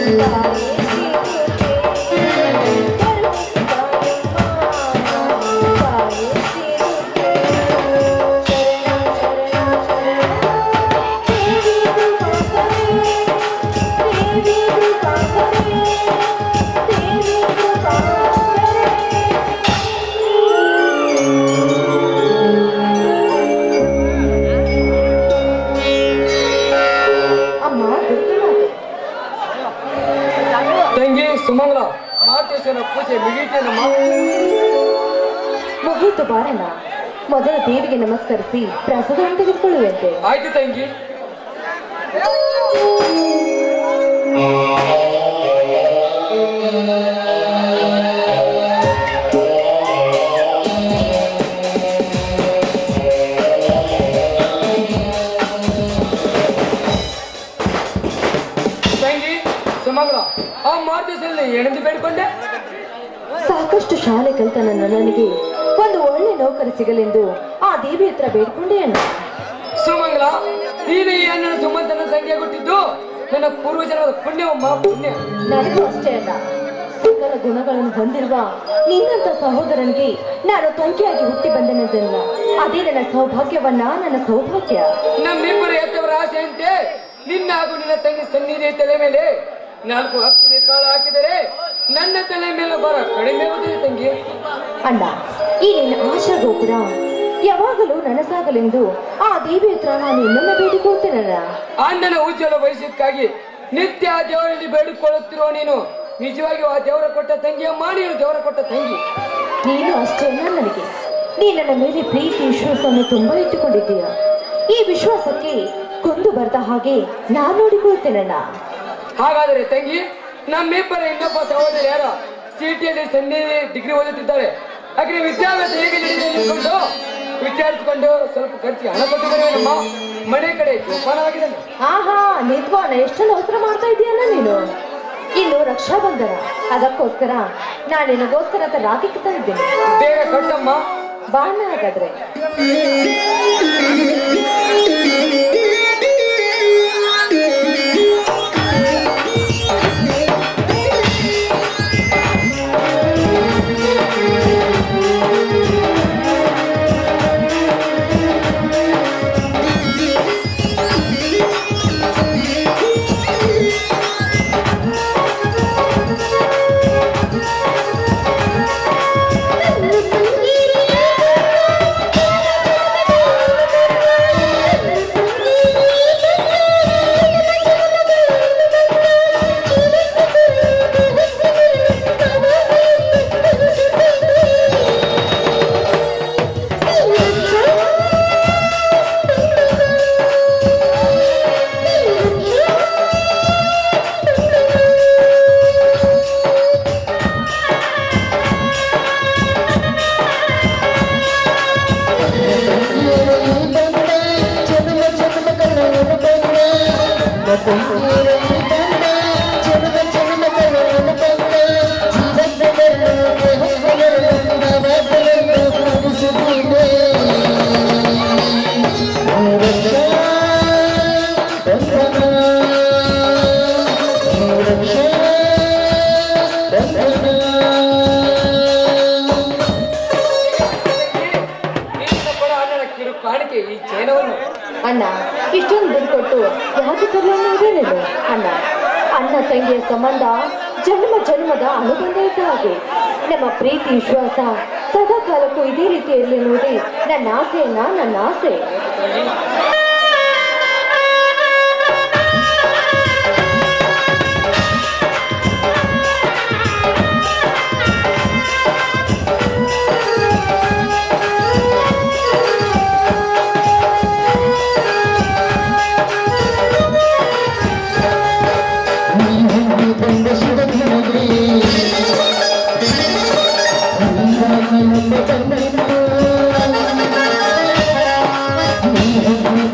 ಅಮ್ಮ ದುರ್ಗಿ ಮಾತೆ ತಂಗಿ ಸುಮಂಗಲ ಮಾತೇಶ್ವರ ಪೂಜೆ ಮುಗಿತೇನಮ್ಮ ಮುಗೀತು ಬಾರಣ್ಣ ಮೊದಲು ದೇವಿಗೆ ನಮಸ್ಕರಿಸಿ ಪ್ರಸಾದವನ್ನು ತೆಗೆದುಕೊಳ್ಳುವಂತೆ ಆಯ್ತು ತಂಗಿ ತಂಗಿ ಸುಮಂಗಲ ಆ ಮಾತೇಶ್ವರಲ್ಲಿ ಏನೆಂದು ಬೇಡಿಕೊಂಡೆ ಸಾಕಷ್ಟು ಶಾಲೆ ಕಲಿತ ನನ್ನ ನನಗೆ ಒಂದು ಒಳ್ಳೆ ನೌಕರಿ ಸಿಗಲೆಂದು ಆ ದೇವಿ ಹತ್ರ ಬೇಡ್ಕೊಂಡೆ ಅಣ್ಣ ಸುಮಂಗಲ ನೀನು ಈ ಅಣ್ಣನ ಸುಮಂತನ ಸಂಖ್ಯೆ ಕೊಟ್ಟಿದ್ದು ನನ್ನ ಪೂರ್ವಜನದ ಪುಣ್ಯವಮ್ಮ ಪುಣ್ಯ ನನಗೂ ಅಷ್ಟೇ ಅಲ್ಲ ಸಕಲ ಗುಣಗಳನ್ನು ಹೊಂದಿರುವ ನಿನ್ನಂತ ಸಹೋದರನಿಗೆ ನಾನು ತೊಂಕೆಯಾಗಿ ಹುಟ್ಟಿ ಬಂದನದಲ್ಲ ಅದೇ ನನ್ನ ಸೌಭಾಗ್ಯವನ್ನ ನನ್ನ ಸೌಭಾಗ್ಯ ನಮ್ಮಿಬ್ಬರ ಎತ್ತವರ ಆಸೆಯಂತೆ ನಿನ್ನ ಹಾಗೂ ನಿನ್ನ ತಂಗಿ ಸನ್ನಿಧಿ ತಲೆ ಮೇಲೆ ನಾಲ್ಕು ಹತ್ತಿರ ಕಾಳು ಹಾಕಿದರೆ ನನ್ನ ತಲೆ ಮೇಲೆ ಬರ ಕಡಿಮೆ ಹೋಗಿದೆ ತಂಗಿ ಅಣ್ಣ ಈ ನಿನ್ನ ಆಶಾ ಗೋಪುರ ಯಾವಾಗಲೂ ನನಸಾಗಲೆಂದು ಆ ದೇವಿ ಹತ್ರ ನಾನು ಇನ್ನೊಮ್ಮೆ ಬೇಡಿಕೊಳ್ತೇನಲ್ಲ ಅಣ್ಣನ ಉಜ್ವಲ ಭವಿಷ್ಯಕ್ಕಾಗಿ ನಿತ್ಯ ಆ ದೇವರಲ್ಲಿ ಬೇಡಿಕೊಳ್ಳುತ್ತಿರುವ ನೀನು ನಿಜವಾಗಿಯೂ ಆ ದೇವರ ಕೊಟ್ಟ ತಂಗಿಯಮ್ಮ ನೀನು ದೇವರ ಕೊಟ್ಟ ತಂಗಿ ನೀನು ಅಷ್ಟೇ ಅಲ್ಲ ನನಗೆ ನೀ ನನ್ನ ಮೇಲೆ ಪ್ರೀತಿ ವಿಶ್ವಾಸವನ್ನು ತುಂಬಾ ಇಟ್ಟುಕೊಂಡಿದ್ದೀಯ ಈ ವಿಶ್ವಾಸಕ್ಕೆ ಕೊಂದು ಬರ್ದ ಹಾಗೆ ನಾನು ನೋಡಿಕೊಳ್ತೇನಣ್ಣ ಹಾಗಾದರೆ ತಂಗಿ ನಮ್ಮಿಬ್ಬರ ಇನ್ನೊಬ್ಬ ಸಹೋದರಿ ಯಾರು ಸಿಟಿಯಲ್ಲಿ ಸನ್ನಿಧಿ ಡಿಗ್ರಿ ಓದುತ್ತಿದ್ದಾಳೆ ಹಾಗೆ ವಿದ್ಯಾಭ್ಯಾಸ ಹೇಗೆ ನಡೆದಿದೆ ಎಂದುಕೊಂಡು ವಿಚಾರಿಸಿಕೊಂಡು ಸ್ವಲ್ಪ ಖರ್ಚಿಗೆ ಹಣ ಕೊಟ್ಟಿದ್ದಾರೆ ನಮ್ಮ ಮನೆ ಕಡೆ ಜೋಪಾನವಾಗಿದೆ ಆಹಾ ನಿದ್ವಾನ ಎಷ್ಟೊಂದು ಅವಸರ ಮಾಡ್ತಾ ಇದೀಯಣ್ಣ ನೀನು ಇನ್ನು ರಕ್ಷಾಬಂಧನ ಅದಕ್ಕೋಸ್ಕರ ನಾನು ನಿನಗೋಸ್ಕರ ಅಂತ ರಾಖಿ ತಂದಿದ್ದೇನೆ ಬೇಗ ಕಟ್ಟಮ್ಮ ಬಾಣ ಹಾಗಾದ್ರೆ ನೀನು ಕೊಡ ಅಣ್ಣನ ಕಿರು ಕಾಣಿಕೆ ಈ ಚೈನವನ್ನು ಅಣ್ಣ ಇಷ್ಟೊಂದು ದುಡ್ಡು ಕೊಟ್ಟು ಯಾಕೆ ತರಲನ್ನು ಇದೇನೇನು ಅಣ್ಣ ಅಣ್ಣ ತಂಗಿಯ ಸಂಬಂಧ ಜನ್ಮ ಜನ್ಮದ ಅನುಬಂಧ ಇದ್ದ ಹಾಗೆ ನಮ್ಮ ಪ್ರೀತಿ ವಿಶ್ವಾಸ ಸದಾ ಕಾಲಕ್ಕೂ ಇದೇ ರೀತಿ ಇರಲಿ ನೋಡಿ ನನ್ನ ಆಸೆಯನ್ನ ನನ್ನ ಆಸೆ Thank you.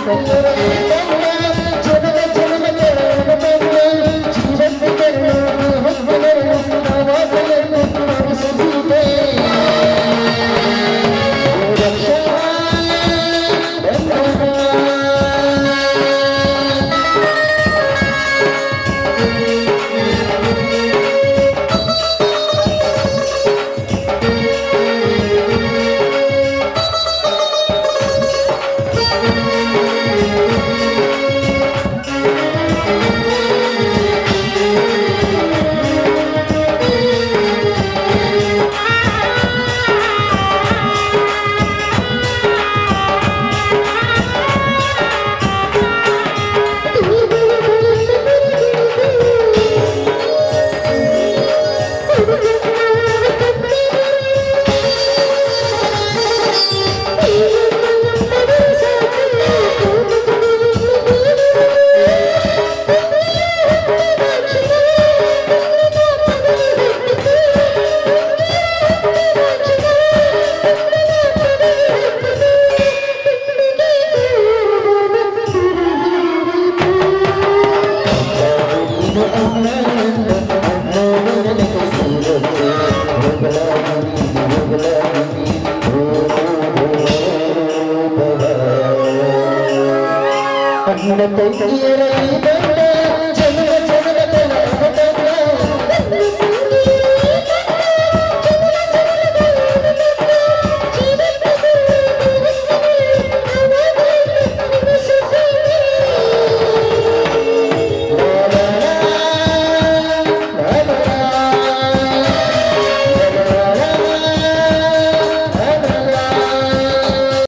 ಅಣ್ಣ ತಂಗಿಯರಲ್ಲಿ